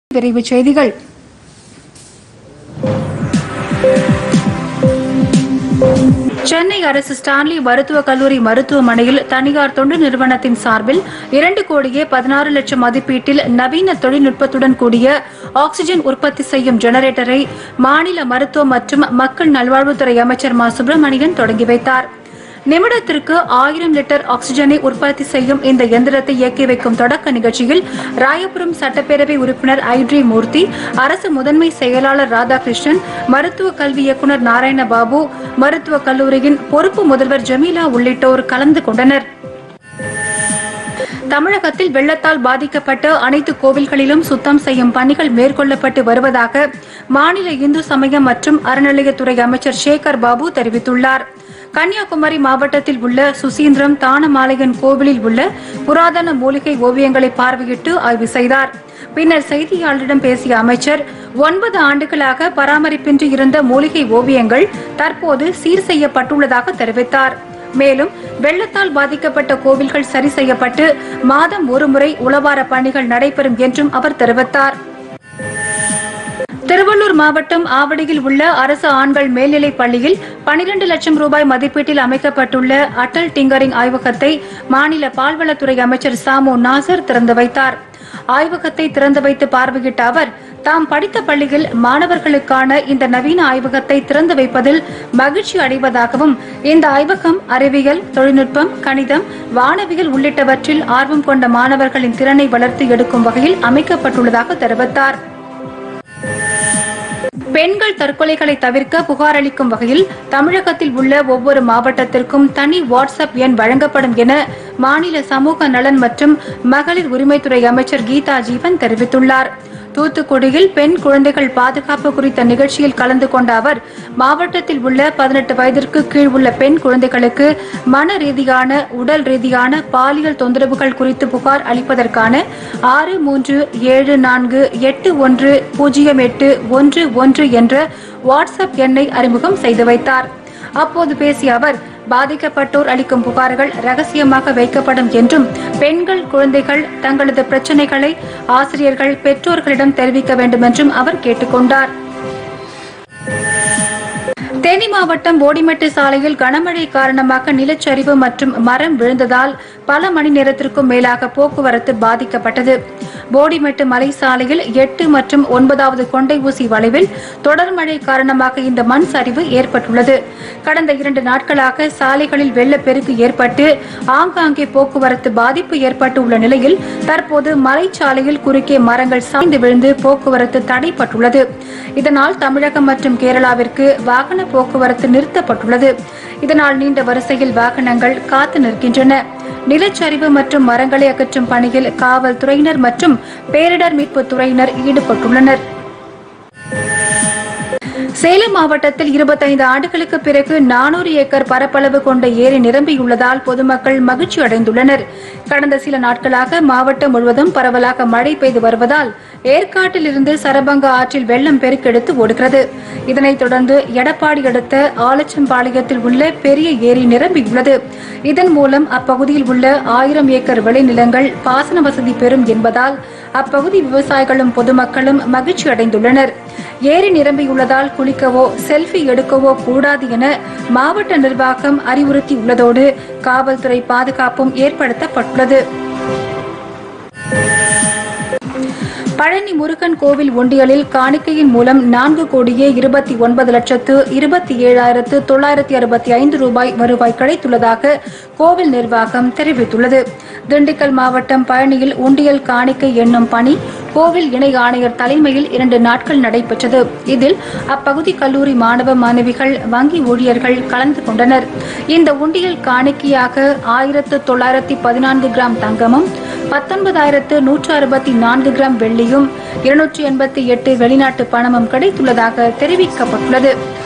விரைவுச் செய்திகள் சென்னை அரசு ஸ்டான்லி மருத்துவக் கல்லூரி மருத்துவமனையில் தனியார் தொண்டு நிறுவனத்தின் சார்பில் இரண்டு கோடியே பதினாறு லட்சம் மதிப்பீட்டில் நவீன தொழில்நுட்பத்துடன் கூடிய ஆக்ஸிஜன் உற்பத்தி செய்யும் ஜெனரேட்டரை மாநில மருத்துவ மற்றும் மக்கள் நல்வாழ்வுத்துறை அமைச்சர் மா சுப்பிரமணியன் தொடங்கி வைத்தார் நிமிடத்திற்கு ஆயிரம் லிட்டர் ஆக்ஸிஜனை உற்பத்தி செய்யும் இந்த எந்திரத்தை இயக்கி வைக்கும் தொடக்க நிகழ்ச்சியில் ராயபுரம் சட்டப்பேரவை உறுப்பினர் ஐட்ரி மூர்த்தி அரசு முதன்மை செயலாளர் ராதாகிருஷ்ணன் மருத்துவ கல்வி இயக்குநர் நாராயணபாபு மருத்துவக் கல்லூரியின் பொறுப்பு முதல்வர் ஜமீலா உள்ளிட்டோர் கலந்து கொண்டனர் தமிழகத்தில் வெள்ளத்தால் பாதிக்கப்பட்ட அனைத்து கோவில்களிலும் சுத்தம் செய்யும் பணிகள் மேற்கொள்ளப்பட்டு வருவதாக மாநில இந்து சமயம் மற்றும் அறநிலையத்துறை அமைச்சர் சேகர் பாபு தெரிவித்துள்ளார் கன்னியாகுமரி மாவட்டத்தில் உள்ள சுசீந்திரம் தானமாலையன் கோவிலில் உள்ள புராதன மூலிகை ஓவியங்களை பார்வையிட்டு ஆய்வு செய்தார் பின்னர் செய்தியாளரிடம் பேசிய அமைச்சர் ஒன்பது ஆண்டுகளாக பராமரிப்பின்றி இருந்த மூலிகை ஓவியங்கள் தற்போது சீர் செய்யப்பட்டுள்ளதாக தெரிவித்தார் மேலும் வெள்ளத்தால் பாதிக்கப்பட்ட கோவில்கள் சரி செய்யப்பட்டு மாதம் ஒருமுறை உளவார பணிகள் நடைபெறும் என்றும் அவர் தெரிவித்தார் திருவள்ளூர் மாவட்டம் ஆவடியில் உள்ள அரசு ஆண்கள் மேல்நிலைப் பள்ளியில் 12 லட்சம் ரூபாய் மதிப்பீட்டில் அமைக்கப்பட்டுள்ள அடல் டிங்கரிங் ஆய்வகத்தை மாநில பால்வளத்துறை அமைச்சர் சாமு நாசர் திறந்து வைத்தார் ஆய்வகத்தை திறந்து வைத்து பார்வையிட்ட அவர் தாம் படித்த பள்ளியில் மாணவர்களுக்கான இந்த நவீன ஆய்வகத்தை திறந்து வைப்பதில் மகிழ்ச்சி அடைவதாகவும் இந்த ஆய்வகம் அறிவியல் தொழில்நுட்பம் கணிதம் வானவியல் உள்ளிட்டவற்றில் ஆர்வம் கொண்ட மாணவர்களின் திறனை வளர்த்து எடுக்கும் வகையில் அமைக்கப்பட்டுள்ளதாக தெரிவித்தார் பெண்கள் தற்கொலைகளை தவிர்க்க புகார் அளிக்கும் வகையில் தமிழகத்தில் உள்ள ஒவ்வொரு மாவட்டத்திற்கும் தனி வாட்ஸ்அப் எண் வழங்கப்படும் என மாநில சமூக நலன் மற்றும் மகளிர் உரிமைத்துறை அமைச்சர் கீதா ஜீவன் தெரிவித்துள்ளார் தூத்துக்குடியில் பெண் குழந்தைகள் பாதுகாப்பு குறித்த நிகழ்ச்சியில் கலந்து கொண்ட அவர் மாவட்டத்தில் உள்ள பதினெட்டு வயதிற்கு கீழ் உள்ள பெண் குழந்தைகளுக்கு மன ரீதியான உடல் ரீதியான பாலியல் தொந்தரவுகள் குறித்து புகார் அளிப்பதற்கான ஆறு மூன்று ஏழு நான்கு எட்டு ஒன்று பூஜ்ஜியம் எட்டு ஒன்று ஒன்று என்ற வாட்ஸ்அப் எண்ணை அறிமுகம் செய்து வைத்தார் அப்போது பேசிய அவர் பாதிக்கப்பட்டோர் அளிக்கும் புகார்கள் ரகசியமாக வைக்கப்படும் என்றும் பெண்கள் குழந்தைகள் தங்களது பிரச்சனைகளை ஆசிரியர்கள் பெற்றோர்களிடம் தெரிவிக்க வேண்டும் என்றும் அவர் கேட்டுக்கொண்டார் தேனி மாவட்டம் போடிமெட்டு சாலையில் கனமழை காரணமாக நிலச்சரிவு மற்றும் மரம் விழுந்ததால் பல மணி நேரத்திற்கும் மேலாக போக்குவரத்து பாதிக்கப்பட்டது போடிமெட்டு மலை சாலையில் எட்டு மற்றும் ஒன்பதாவது கொண்டை ஊசி வளைவில் தொடர் மழை காரணமாக இந்த மண் சரிவு ஏற்பட்டுள்ளது கடந்த இரண்டு நாட்களாக சாலைகளில் வெள்ளப்பெருக்கு ஏற்பட்டு ஆங்காங்கே போக்குவரத்து பாதிப்பு ஏற்பட்டு உள்ள நிலையில் தற்போது மலைச்சாலையில் குறுக்கே மரங்கள் சாய்ந்து விழுந்து போக்குவரத்து தடைப்பட்டுள்ளது இதனால் தமிழகம் மற்றும் கேரளாவிற்கு வாகன போக்குவரத்து நிறுத்தப்பட்டுள்ளது இதனால் நீண்ட வரிசையில் வாகனங்கள் காத்து நிற்கின்றன நிலச்சரிவு மற்றும் மரங்களை அகற்றும் பணியில் காவல்துறையினர் மற்றும் பேரிடர் மீட்புத் துறையினர் ஈடுபட்டுள்ளனர் சேலம் மாவட்டத்தில் இருபத்தைந்து ஆண்டுகளுக்கு பிறகு நானூறு ஏக்கர் பரப்பளவு கொண்ட ஏரி நிரம்பியுள்ளதால் பொதுமக்கள் மகிழ்ச்சி அடைந்துள்ளனர் கடந்த சில நாட்களாக மாவட்டம் முழுவதும் பரவலாக மழை பெய்து வருவதால் ஏற்காட்டில் இருந்து சரபங்க ஆற்றில் வெள்ளம் பெருக்கெடுத்து ஓடுகிறது இதனைத் தொடர்ந்து எடப்பாடி அடுத்த ஆலச்சம்பாளையத்தில் உள்ள பெரிய ஏரி நிரம்பியுள்ளது இதன் மூலம் அப்பகுதியில் உள்ள ஆயிரம் ஏக்கர் விளைநிலங்கள் பாசன வசதி பெறும் என்பதால் அப்பகுதி விவசாயிகளும் பொதுமக்களும் மகிழ்ச்சி அடைந்துள்ளனர் ஏரி நிரம்பியுள்ளதால் குளிக்கவோ செல்ஃபி எடுக்கவோ கூடாது என மாவட்ட நிர்வாகம் அறிவுறுத்தியுள்ளதோடு காவல்துறை பாதுகாப்பும் ஏற்படுத்தப்பட்டுள்ளது பழனி முருகன் கோவில் ஒண்டியலில் காணிக்கையின் மூலம் நான்கு கோடியே இருபத்தி ஒன்பது லட்சத்து இருபத்தி ஏழாயிரத்து தொள்ளாயிரத்தி அறுபத்தி ஐந்து ரூபாய் வருவாய் கிடைத்துள்ளதாக கோவில் நிர்வாகம் தெரிவித்துள்ளது திண்டுக்கல் மாவட்டம் பழனியில் உண்டியல் காணிக்கை எண்ணும் பணி கோவில் இணை ஆணையர் தலைமையில் இரண்டு நாட்கள் நடைபெற்றது இதில் அப்பகுதி கல்லூரி மாணவ மாணவிகள் வங்கி ஊழியர்கள் கலந்து கொண்டனர் இந்த உண்டியல் காணிக்கையாக ஆயிரத்து தொள்ளாயிரத்தி பதினான்கு கிராம் தங்கமும் பத்தொன்பதாயிரத்து நூற்று அறுபத்தி நான்கு கிராம் வெள்ளியும் இருநூற்றி எண்பத்தி எட்டு வெளிநாட்டு பணமும் கிடைத்துள்ளதாக தெரிவிக்கப்பட்டுள்ளது